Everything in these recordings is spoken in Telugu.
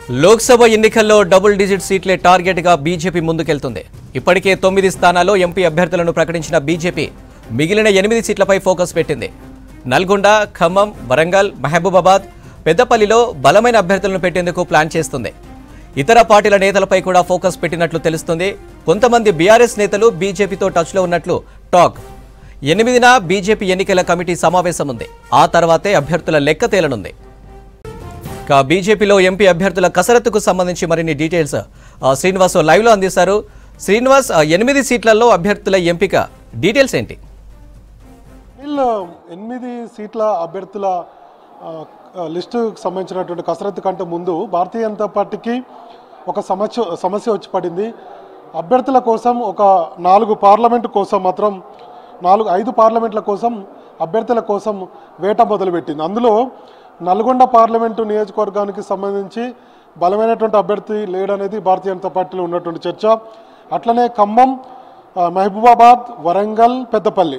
లోక్సభ ఎన్నికల్లో డబుల్ డిజిట్ సీట్లే టార్గెట్గా బీజేపీ ముందుకెళ్తుంది ఇప్పటికే తొమ్మిది స్థానాల్లో ఎంపీ అభ్యర్థులను ప్రకటించిన బీజేపీ మిగిలిన ఎనిమిది సీట్లపై ఫోకస్ పెట్టింది నల్గొండ ఖమ్మం వరంగల్ మహబూబాబాద్ పెద్దపల్లిలో బలమైన అభ్యర్థులను పెట్టేందుకు ప్లాన్ చేస్తుంది ఇతర పార్టీల నేతలపై కూడా ఫోకస్ పెట్టినట్లు తెలుస్తుంది కొంతమంది బీఆర్ఎస్ నేతలు బీజేపీతో టచ్లో ఉన్నట్లు టాక్ ఎనిమిదిన బీజేపీ ఎన్నికల కమిటీ సమావేశం ఉంది ఆ తర్వాతే అభ్యర్థుల లెక్క తేలనుంది ఇక బీజేపీలో ఎంపీ అభ్యర్థుల కసరత్తుకు సంబంధించి మరిన్ని డీటెయిల్స్ ఆ, శ్రీనివాస్ లైవ్ లో అందిస్తారు శ్రీనివాస్ ఆ, ఎనిమిది సీట్లలో అభ్యర్థుల ఎంపిక డీటెయిల్స్ ఏంటి వీళ్ళు ఎనిమిది సీట్ల అభ్యర్థుల ఆ, ఆ, లిస్టుకు సంబంధించినటువంటి కసరత్తు కంటే ముందు భారతీయ జనతా పార్టీకి ఒక సమస్య సమస్య వచ్చి పడింది అభ్యర్థుల కోసం ఒక నాలుగు పార్లమెంటు కోసం మాత్రం నాలుగు ఐదు పార్లమెంట్ల కోసం అభ్యర్థుల కోసం వేట మొదలుపెట్టింది అందులో నల్గొండ పార్లమెంటు నియోజకవర్గానికి సంబంధించి బలమైనటువంటి అభ్యర్థి లేడనేది భారతీయ జనతా పార్టీలో ఉన్నటువంటి చర్చ అట్లనే ఖమ్మం ఆ, మహబూబాబాద్ వరంగల్ పెద్దపల్లి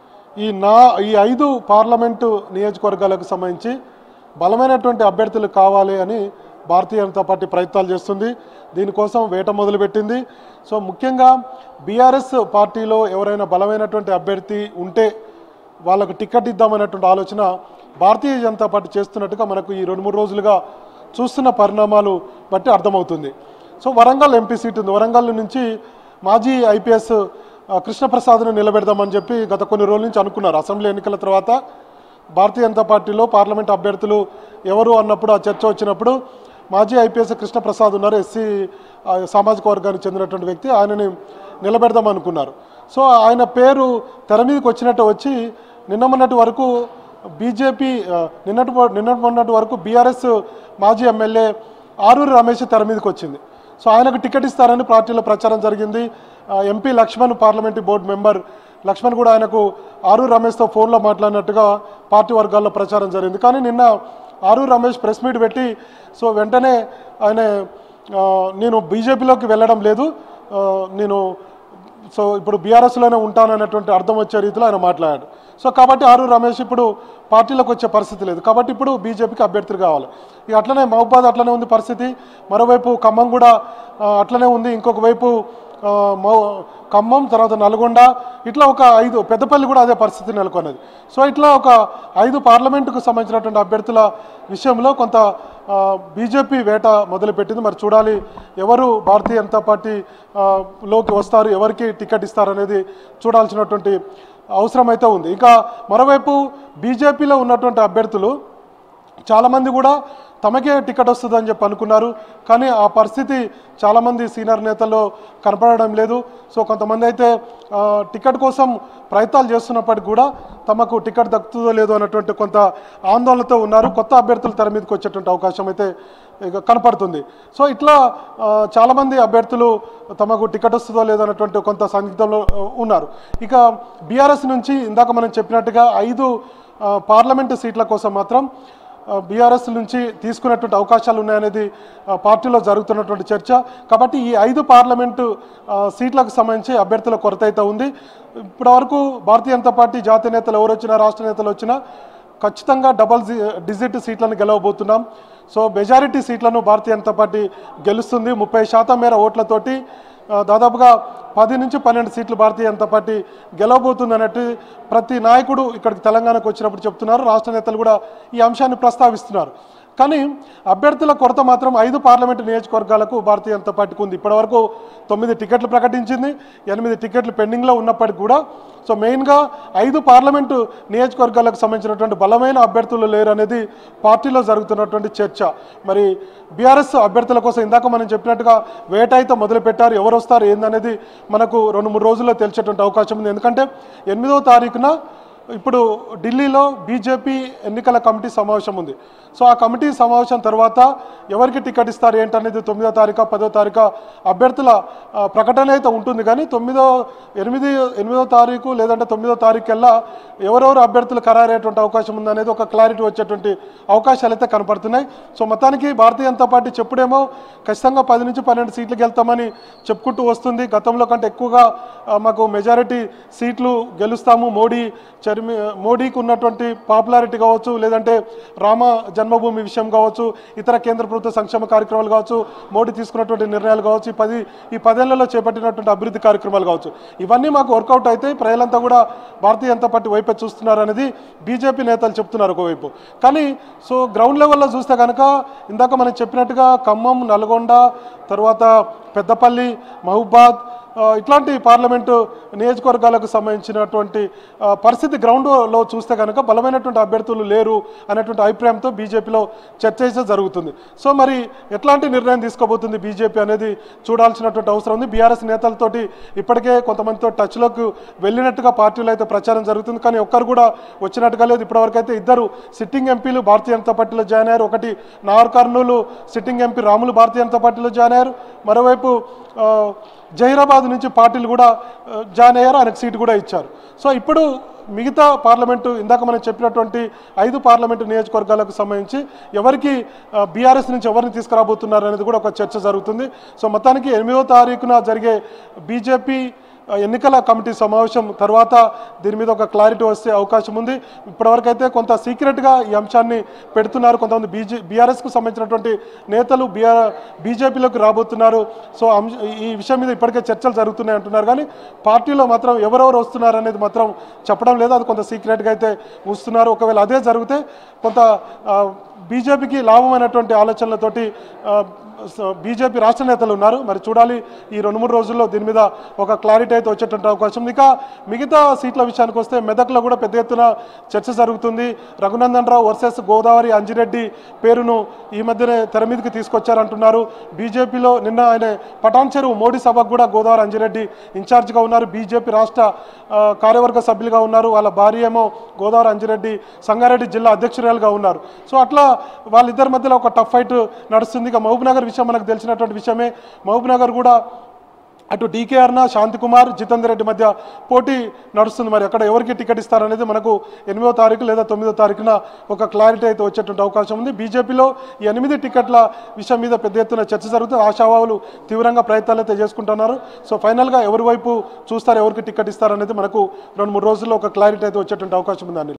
ఈ నా ఈ ఐదు పార్లమెంటు నియోజకవర్గాలకు సంబంధించి బలమైనటువంటి అభ్యర్థులు కావాలి అని భారతీయ జనతా పార్టీ ప్రయత్నాలు చేస్తుంది దీనికోసం వేట మొదలుపెట్టింది సో ముఖ్యంగా బీఆర్ఎస్ పార్టీలో ఎవరైనా బలమైనటువంటి అభ్యర్థి ఉంటే వాళ్ళకు టికెట్ ఇద్దామనేటువంటి ఆలోచన భారతీయ జనతా పార్టీ చేస్తున్నట్టుగా మనకు ఈ రెండు మూడు రోజులుగా చూస్తున్న పరిణామాలు బట్టి అర్థమవుతుంది సో వరంగల్ ఎంపీ సీట్ ఉంది వరంగల్ నుంచి మాజీ ఐపీఎస్ ఆ, కృష్ణప్రసాద్ను నిలబెడదామని చెప్పి గత కొన్ని రోజుల నుంచి అనుకున్నారు అసెంబ్లీ ఎన్నికల తర్వాత భారతీయ జనతా పార్టీలో పార్లమెంట్ అభ్యర్థులు ఎవరు అన్నప్పుడు ఆ చర్చ వచ్చినప్పుడు మాజీ ఐపీఎస్ కృష్ణప్రసాద్ ఉన్నారు ఎస్సీ ఆ, సామాజిక వర్గానికి చెందినటువంటి వ్యక్తి ఆయనని నిలబెడదాం అనుకున్నారు సో ఆయన పేరు తెర మీదకి వచ్చినట్టు వచ్చి నిన్న మొన్నటి వరకు బీజేపీ ఆ, నిన్నటి నిన్నటి మొన్నటి వరకు బీఆర్ఎస్ మాజీ ఎమ్మెల్యే ఆరూరి రమేష్ తెర మీదకి వచ్చింది సో ఆయనకు టికెట్ ఇస్తారని పార్టీలో ప్రచారం జరిగింది ఆ, MP Lakshman parliamentary board member Lakshman కూడా ఆయనకు ఆరూరు రమేష్తో ఫోన్లో మాట్లాడినట్టుగా పార్టీ వర్గాల్లో ప్రచారం జరిగింది కానీ నిన్న ఆరూరు రమేష్ ప్రెస్ మీట్ పెట్టి సో వెంటనే ఆయన ఆ, నేను బీజేపీలోకి వెళ్ళడం లేదు ఆ, నేను సో ఇప్పుడు బీఆర్ఎస్లోనే ఉంటానన్నటువంటి అర్థం వచ్చే రీతిలో ఆయన మాట్లాడాడు సో కాబట్టి ఆరు రమేష్ ఇప్పుడు పార్టీలోకి వచ్చే పరిస్థితి లేదు కాబట్టి ఇప్పుడు బీజేపీకి అభ్యర్థులు కావాలి ఇక అట్లనే మహబాద్ అట్లనే ఉంది పరిస్థితి మరోవైపు ఖమ్మం కూడా ఆ, అట్లనే ఉంది ఇంకొక వైపు ఆ, మౌ ఖమ్మం తర్వాత నల్గొండ ఇట్లా ఒక ఐదు పెద్దపల్లి కూడా అదే పరిస్థితి నెలకొన్నది సో ఇట్లా ఒక ఐదు పార్లమెంటుకు సంబంధించినటువంటి అభ్యర్థుల విషయంలో కొంత ఆ, బీజేపీ వేట మొదలుపెట్టింది మరి చూడాలి ఎవరు భారతీయ జనతా పార్టీ ఆ, లోకి వస్తారు ఎవరికి టికెట్ ఇస్తారనేది చూడాల్సినటువంటి అవసరం అయితే ఉంది ఇంకా మరోవైపు బీజేపీలో ఉన్నటువంటి అభ్యర్థులు చాలామంది కూడా తమకే టికెట్ వస్తుందని చెప్పి అనుకున్నారు కానీ ఆ పరిస్థితి చాలామంది సీనియర్ నేతల్లో కనపడడం లేదు సో కొంతమంది అయితే ఆ, టికెట్ కోసం ప్రయత్నాలు చేస్తున్నప్పటికీ కూడా తమకు టికెట్ దక్కుతుందో లేదో అన్నటువంటి కొంత ఆందోళనతో ఉన్నారు కొత్త అభ్యర్థులు తెర మీదకి వచ్చేటువంటి అవకాశం అయితే ఇక కనపడుతుంది సో ఇట్లా ఆ, చాలామంది అభ్యర్థులు తమకు టికెట్ వస్తుందో లేదో అన్నటువంటి కొంత సందిగ్ధంలో ఆ, ఉన్నారు ఇక బీఆర్ఎస్ నుంచి ఇందాక మనం చెప్పినట్టుగా ఐదు ఆ, పార్లమెంటు సీట్ల కోసం మాత్రం బీఆర్ఎస్ నుంచి తీసుకునేటువంటి అవకాశాలు ఉన్నాయనేది ఆ, పార్టీలో జరుగుతున్నటువంటి చర్చ కాబట్టి ఈ ఐదు పార్లమెంటు ఆ, సీట్లకు సంబంధించి అభ్యర్థుల కొరత అయితే ఉంది ఇప్పటివరకు భారతీయ జనతా పార్టీ జాతీయ నేతలు ఎవరు వచ్చినా రాష్ట్ర నేతలు వచ్చినా ఖచ్చితంగా డబల్ జి- డిజిట్ సీట్లను గెలవబోతున్నాం సో మెజారిటీ సీట్లను భారతీయ జనతా పార్టీ గెలుస్తుంది ముప్పై శాతం మేర ఓట్లతోటి ఆ, దాదాపుగా పది నుంచి పన్నెండు సీట్లు భారతీయ జనతా పార్టీ గెలవబోతుంది అన్నట్టు ప్రతి నాయకుడు ఇక్కడికి తెలంగాణకు వచ్చినప్పుడు చెప్తున్నారు రాష్ట్ర నేతలు కూడా ఈ అంశాన్ని ప్రస్తావిస్తున్నారు కానీ అభ్యర్థుల కొరత మాత్రం ఐదు పార్లమెంటు నియోజకవర్గాలకు భారతీయ జనతా పార్టీకి ఉంది ఇప్పటివరకు తొమ్మిది టికెట్లు ప్రకటించింది ఎనిమిది టికెట్లు పెండింగ్లో ఉన్నప్పటికీ కూడా సో మెయిన్గా ఐదు పార్లమెంటు నియోజకవర్గాలకు సంబంధించినటువంటి బలమైన అభ్యర్థులు లేరు అనేది పార్టీలో జరుగుతున్నటువంటి చర్చ మరి బీఆర్ఎస్ అభ్యర్థుల కోసం ఇందాక మనం చెప్పినట్టుగా వేట అయితే మొదలుపెట్టారు ఎవరు వస్తారు ఏందనేది మనకు రెండు మూడు రోజుల్లో తెలిసేటువంటి అవకాశం ఉంది ఎందుకంటే ఎనిమిదవ తారీఖున ఇప్పుడు ఢిల్లీలో బీజేపీ ఎన్నికల కమిటీ సమావేశం ఉంది సో ఆ కమిటీ సమావేశం తర్వాత ఎవరికి టికెట్ ఇస్తారు ఏంటనేది తొమ్మిదో తారీఖు పదో తారీఖు అభ్యర్థుల ఆ, ప్రకటన అయితే ఉంటుంది కానీ తొమ్మిదో ఎనిమిది ఎనిమిదో తారీఖు లేదంటే తొమ్మిదో తారీఖు కల్లా ఎవరెవరు అభ్యర్థులు ఖరారయ్యేటువంటి అవకాశం ఉందనేది ఒక క్లారిటీ వచ్చేటువంటి అవకాశాలు అయితే కనపడుతున్నాయి సో మొత్తానికి భారతీయ జనతా పార్టీ చెప్పుడేమో ఖచ్చితంగా పది నుంచి పన్నెండు సీట్లకు వెళ్తామని చెప్పుకుంటూ వస్తుంది గతంలో కంటే ఎక్కువగా ఆ, మాకు మెజారిటీ సీట్లు గెలుస్తాము మోడీ చే- షర్మి మోడీకి ఉన్నటువంటి పాపులారిటీ కావచ్చు లేదంటే రామ జన్మభూమి విషయం కావచ్చు ఇతర కేంద్ర ప్రభుత్వ సంక్షేమ కార్యక్రమాలు కావచ్చు మోడీ తీసుకున్నటువంటి నిర్ణయాలు కావచ్చు ఈ పది ఈ పదేళ్లలో చేపట్టినటువంటి అభివృద్ధి కార్యక్రమాలు కావచ్చు ఇవన్నీ మాకు వర్కౌట్ అయితే ప్రజలంతా కూడా భారతీయ జనతా పార్టీ వైపే చూస్తున్నారు అనేది బీజేపీ నేతలు చెప్తున్నారు ఒకవైపు కానీ సో గ్రౌండ్ లెవెల్లో చూస్తే కనుక ఇందాక మనం చెప్పినట్టుగా ఖమ్మం నల్గొండ తర్వాత పెద్దపల్లి మహబూబాద్ ఆ, ఇట్లాంటి పార్లమెంటు నియోజకవర్గాలకు సంబంధించినటువంటి ఆ, పరిస్థితి గ్రౌండ్లో చూస్తే కనుక బలమైనటువంటి అభ్యర్థులు లేరు అనేటువంటి అభిప్రాయంతో బీజేపీలో చర్చ అయితే జరుగుతుంది సో మరి ఎట్లాంటి నిర్ణయం తీసుకోబోతుంది బీజేపీ అనేది చూడాల్సినటువంటి అవసరం ఉంది బీఆర్ఎస్ నేతలతోటి ఇప్పటికే కొంతమందితో టచ్లోకి వెళ్ళినట్టుగా పార్టీలో అయితే ప్రచారం జరుగుతుంది కానీ ఒక్కరు కూడా వచ్చినట్టుగా లేదు ఇప్పటివరకు అయితే ఇద్దరు సిట్టింగ్ ఎంపీలు భారతీయ జనతా పార్టీలో జాయిన్ అయ్యారు ఒకటి నాగర్ కర్నూలు సిట్టింగ్ ఎంపీ రాములు భారతీయ జనతా పార్టీలో జాయిన్ అయ్యారు మరోవైపు ఆ, జహీరాబాద్ నుంచి పార్టీలు కూడా ఆ, జాయిన్ అయ్యారు ఆయనకు సీటు కూడా ఇచ్చారు సో ఇప్పుడు మిగతా పార్లమెంటు ఇందాక మనం చెప్పినటువంటి ఐదు పార్లమెంటు నియోజకవర్గాలకు సంబంధించి ఎవరికి బీఆర్ఎస్ నుంచి ఎవరిని తీసుకురాబోతున్నారు అనేది కూడా ఒక చర్చ జరుగుతుంది సో మొత్తానికి ఎనిమిదో తారీఖున జరిగే బీజేపీ ఆ, ఎన్నికల కమిటీ సమావేశం తర్వాత దీని మీద ఒక క్లారిటీ వస్తే అవకాశం ఉంది ఇప్పటివరకు అయితే కొంత సీక్రెట్గా ఈ అంశాన్ని పెడుతున్నారు కొంతమంది బీజే బీఆర్ఎస్కు సంబంధించినటువంటి నేతలు బీఆర్ బీజేపీలోకి రాబోతున్నారు సో అంశ ఈ విషయం మీద ఇప్పటికే చర్చలు జరుగుతున్నాయి అంటున్నారు కానీ పార్టీలో మాత్రం ఎవరెవరు వస్తున్నారు అనేది మాత్రం చెప్పడం లేదు అది కొంత సీక్రెట్గా అయితే ఉంచుతున్నారు ఒకవేళ అదే జరిగితే కొంత ఆ, బీజేపీకి లాభమైనటువంటి ఆలోచనలతోటి ఆ, స- బీజేపీ రాష్ట్ర నేతలు ఉన్నారు మరి చూడాలి ఈ రెండు మూడు రోజుల్లో దీని మీద ఒక క్లారిటీ అయితే వచ్చేటువంటి అవకాశం ఉంది ఇక మిగతా సీట్ల విషయానికి వస్తే మెదక్లో కూడా పెద్ద ఎత్తున చర్చ జరుగుతుంది రఘునందన్ రావు వర్సెస్ గోదావరి అంజిరెడ్డి పేరును ఈ మధ్యనే తెర మీదకి తీసుకొచ్చారంటున్నారు బీజేపీలో నిన్న ఆయన పటాన్ చెరువు మోడీ సభకు కూడా గోదావరి అంజిరెడ్డి ఇన్ఛార్జ్గా ఉన్నారు బీజేపీ రాష్ట్ర ఆ, కార్యవర్గ సభ్యులుగా ఉన్నారు వాళ్ళ భార్య ఏమో గోదావరి అంజిరెడ్డి సంగారెడ్డి జిల్లా అధ్యక్షురాలుగా ఉన్నారు సో అట్లా వాళ్ళిద్దరి మధ్యలో ఒక టఫ్ ఫైట్ నడుస్తుంది ఇక మహబూబ్ నగర్ విషయం మనకు తెలిసినటువంటి విషయమే మహబూబ్ నగర్ కూడా అటు డీకే అర్ణ శాంతికుమార్ జితేందర్ రెడ్డి మధ్య పోటీ నడుస్తుంది మరి అక్కడ ఎవరికి టికెట్ ఇస్తారనేది మనకు ఎనిమిదో తారీఖు లేదా తొమ్మిదో తారీఖున ఒక క్లారిటీ అయితే వచ్చేటువంటి అవకాశం ఉంది బీజేపీలో ఈ ఎనిమిది టికెట్ల విషయం మీద పెద్ద ఎత్తున చర్చ జరుగుతుంది ఆశావాహులు తీవ్రంగా ప్రయత్నాలు అయితే చేసుకుంటున్నారు సో ఫైనల్గా ఎవరి వైపు చూస్తారు ఎవరికి టికెట్ ఇస్తారనేది మనకు రెండు మూడు రోజుల్లో ఒక క్లారిటీ అయితే వచ్చేటువంటి అవకాశం ఉంది అనిల్